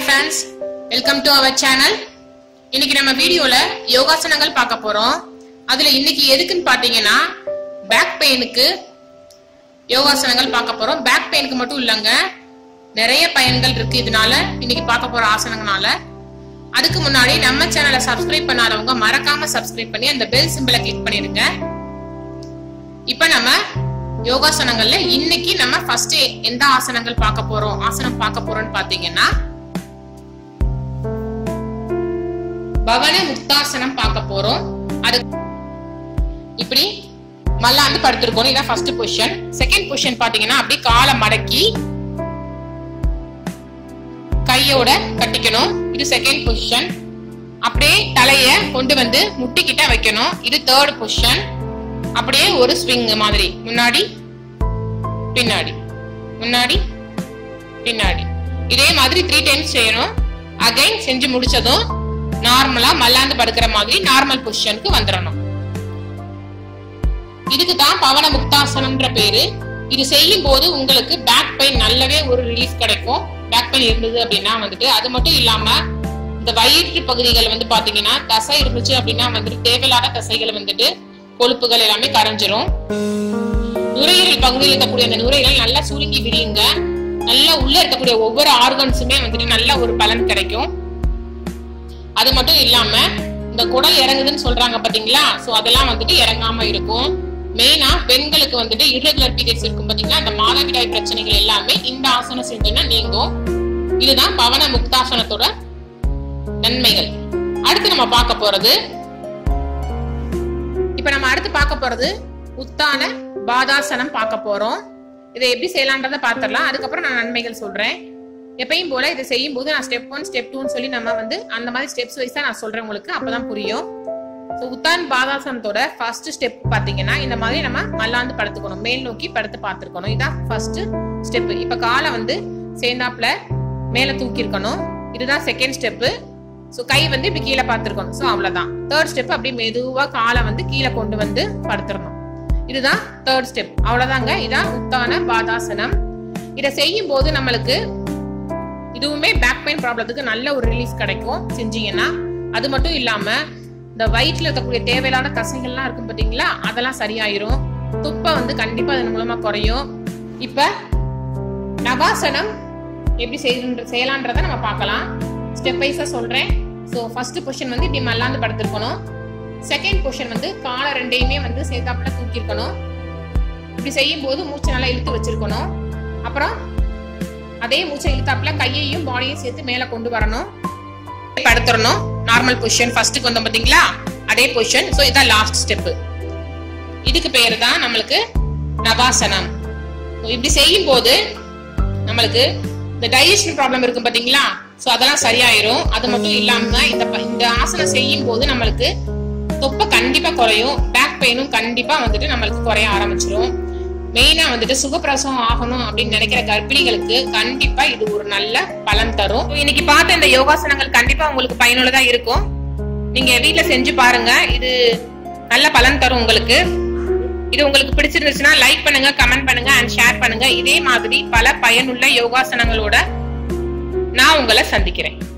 friends welcome to our channel இன்னைக்கு நம்ம வீடியோல யோகாசனங்கள் பார்க்க போறோம் அதுல இன்னைக்கு எதுக்குன்னு பாத்தீங்கன்னா பேக் பெயினுக்கு யோகாசனங்கள் பார்க்க போறோம் பேக் பெயினுக்கு மட்டும் இல்லைங்க நிறைய பயன்கள் இருக்கு இதனால இன்னைக்கு பார்க்க போற ஆசனங்களால அதுக்கு முன்னாடி நம்ம சேனலை சப்ஸ்கிரைப் பண்ணாதவங்க மறக்காம சப்ஸ்கிரைப் பண்ணி அந்த பெல் சிம்பிளை கிளிக் பண்ணிருங்க இப்ப நம்ம யோகாசனங்கள்ல இன்னைக்கு நம்ம ஃபர்ஸ்ட் எந்த ஆசனங்கள் பார்க்க போறோம் ஆசனம் பார்க்க போறோம்னு பாத்தீங்கன்னா பவன முக்தாசனம் பார்க்க போறோம் அது இப்படி மல்லாந்து படுத்திருக்கோம் இதான் ஃபர்ஸ்ட் பொசிஷன் செகண்ட் பொசிஷன் பாத்தீங்கன்னா அப்படி காலை மடக்கி கையோட கட்டிக்கணும் இது செகண்ட் பொசிஷன் அப்படியே தலைய கொண்டு வந்து முட்டிக்கிட்ட வைக்கணும் இது தேர்ட் பொசிஷன் அப்படியே ஒரு ஸ்விங் மாதிரி முன்னாடி பின்னாடி முன்னாடி பின்னாடி இதே மாதிரி த்ரீ டைம்ஸ் செய்யணும் அகைன் செஞ்சு முடிச்சதும் நார்மலா மல்லாந்து படுக்கிற மாதிரி நார்மல் பொசிஷனுக்கு வந்துடணும் இதுக்கு தான் பவன முக்தாசனம்ன்ற பேரு இது செய்யும் போது உங்களுக்கு பேக் பெயின் நல்லாவே ஒரு ரிலீஃப் கிடைக்கும் பேக் பெயின் இருந்தது அப்படின்னா வந்துட்டு அது மட்டும் இல்லாம இந்த வயிற்று பகுதிகள் வந்து பாத்தீங்கன்னா தசை இருந்துச்சு அப்படின்னா வந்துட்டு தேவையில்லாத தசைகள் வந்துட்டு கொழுப்புகள் எல்லாமே கரைஞ்சிரும் நுரையீரல் பகுதியில் இருக்கக்கூடிய அந்த நுரையீரல் நல்லா சுருங்கி விரியுங்க நல்லா உள்ள இருக்கக்கூடிய ஒவ்வொரு ஆர்கன்ஸுமே வந்துட்டு நல்ல ஒரு பலன் கிடைக்கும் அது மட்டும் இல்லாம இந்த குடல் இறங்குதுன்னு சொல்றாங்க பாத்தீங்களா சோ அதெல்லாம் வந்துட்டு இறங்காம இருக்கும் மெயினா பெண்களுக்கு வந்துட்டு irregular பீரியட்ஸ் இருக்கும் பாத்தீங்களா அந்த மாதவிடாய் பிரச்சனைகள் எல்லாமே இந்த ஆசனம் செஞ்சோம்னா நீங்கும் இதுதான் பவன முக்தாசனத்தோட நன்மைகள் அடுத்து நம்ம பார்க்க போறது இப்ப நம்ம அடுத்து பார்க்க போறது உத்தான பாதாசனம் பார்க்க போறோம் இதை எப்படி செய்யலான்றத பார்த்துடலாம் அதுக்கப்புறம் நான் நன்மைகள் சொல்றேன் எப்பயும் போல இதை செய்யும் போது நான் ஸ்டெப் ஒன் ஸ்டெப் டூன்னு சொல்லி நம்ம வந்து அந்த மாதிரி ஸ்டெப்ஸ் வைஸா நான் சொல்றேன் உங்களுக்கு அப்பதான் புரியும் ஸோ உத்தான் பாதாசனத்தோட ஃபர்ஸ்ட் ஸ்டெப் பாத்தீங்கன்னா இந்த மாதிரி நம்ம மல்லாந்து படுத்துக்கணும் மேல் நோக்கி படுத்து பார்த்துருக்கணும் இதான் ஃபர்ஸ்ட் ஸ்டெப் இப்ப காலை வந்து சேர்ந்தாப்புல மேல தூக்கி இருக்கணும் இதுதான் செகண்ட் ஸ்டெப்பு ஸோ கை வந்து இப்படி கீழே பார்த்துருக்கணும் ஸோ அவ்வளவுதான் தேர்ட் ஸ்டெப் அப்படி மெதுவா காலை வந்து கீழே கொண்டு வந்து படுத்துடணும் இதுதான் தேர்ட் ஸ்டெப் அவ்வளவுதாங்க இதான் உத்தான பாதாசனம் இதை செய்யும் போது நம்மளுக்கு இதுவுமே பேக் பெயின் ப்ராப்ளத்துக்கு நல்ல ஒரு ரிலீஃப் கிடைக்கும் செஞ்சீங்கன்னா அது மட்டும் இல்லாம இந்த வயிற்றுல இருக்கக்கூடிய தேவையில்லாத தசைகள்லாம் இருக்கும் பாத்தீங்களா அதெல்லாம் சரியாயிரும் துப்பை வந்து கண்டிப்பா அதன் மூலமா குறையும் இப்ப நவாசனம் எப்படி செய்யற செய்யலான்றத நம்ம பார்க்கலாம் ஸ்டெப் வைஸா சொல்றேன் ஸோ ஃபர்ஸ்ட் பொசிஷன் வந்து இப்படி மல்லாந்து படுத்திருக்கணும் செகண்ட் பொசிஷன் வந்து காலை ரெண்டையுமே வந்து சேர்த்தாப்புல தூக்கியிருக்கணும் இப்படி செய்யும் போது மூச்சை நல்லா இழுத்து வச்சிருக்கணும் அப்புறம் அதே மூச்சை இழுத்தாப்புல கையையும் பாடியையும் சேர்த்து மேல கொண்டு வரணும் படுத்துறணும் நார்மல் பொசிஷன் ஃபர்ஸ்ட்டுக்கு வந்தோம் பாத்தீங்களா அதே பொசிஷன் ஸோ இதான் லாஸ்ட் ஸ்டெப் இதுக்கு பேரு தான் நம்மளுக்கு நவாசனம் So, இப்படி செய்யும் போது நம்மளுக்கு இந்த டைஜஷன் ப்ராப்ளம் இருக்கும் பாத்தீங்களா ஸோ அதெல்லாம் சரியாயிரும் அது மட்டும் இல்லாம இந்த ப- இந்த ஆசனம் செய்யும் போது நம்மளுக்கு தொப்பை கண்டிப்பா குறையும் பேக் பெயினும் கண்டிப்பா வந்துட்டு நம்மளுக்கு குறைய ஆரம்பிச்சிரும் மெயினா வந்துட்டு சுகப்பிரசவம் ஆகணும் அப்படின்னு நினைக்கிற கர்ப்பிணிகளுக்கு கண்டிப்பா இது ஒரு நல்ல பலன் தரும் இன்னைக்கு பார்த்த இந்த யோகாசனங்கள் கண்டிப்பா உங்களுக்கு பயனுள்ளதா இருக்கும் நீங்க வீட்ல செஞ்சு பாருங்க இது நல்ல பலன் தரும் உங்களுக்கு இது உங்களுக்கு பிடிச்சிருந்துச்சுன்னா லைக் பண்ணுங்க கமெண்ட் பண்ணுங்க அண்ட் ஷேர் பண்ணுங்க இதே மாதிரி பல பயனுள்ள யோகாசனங்களோட நான் உங்களை சந்திக்கிறேன்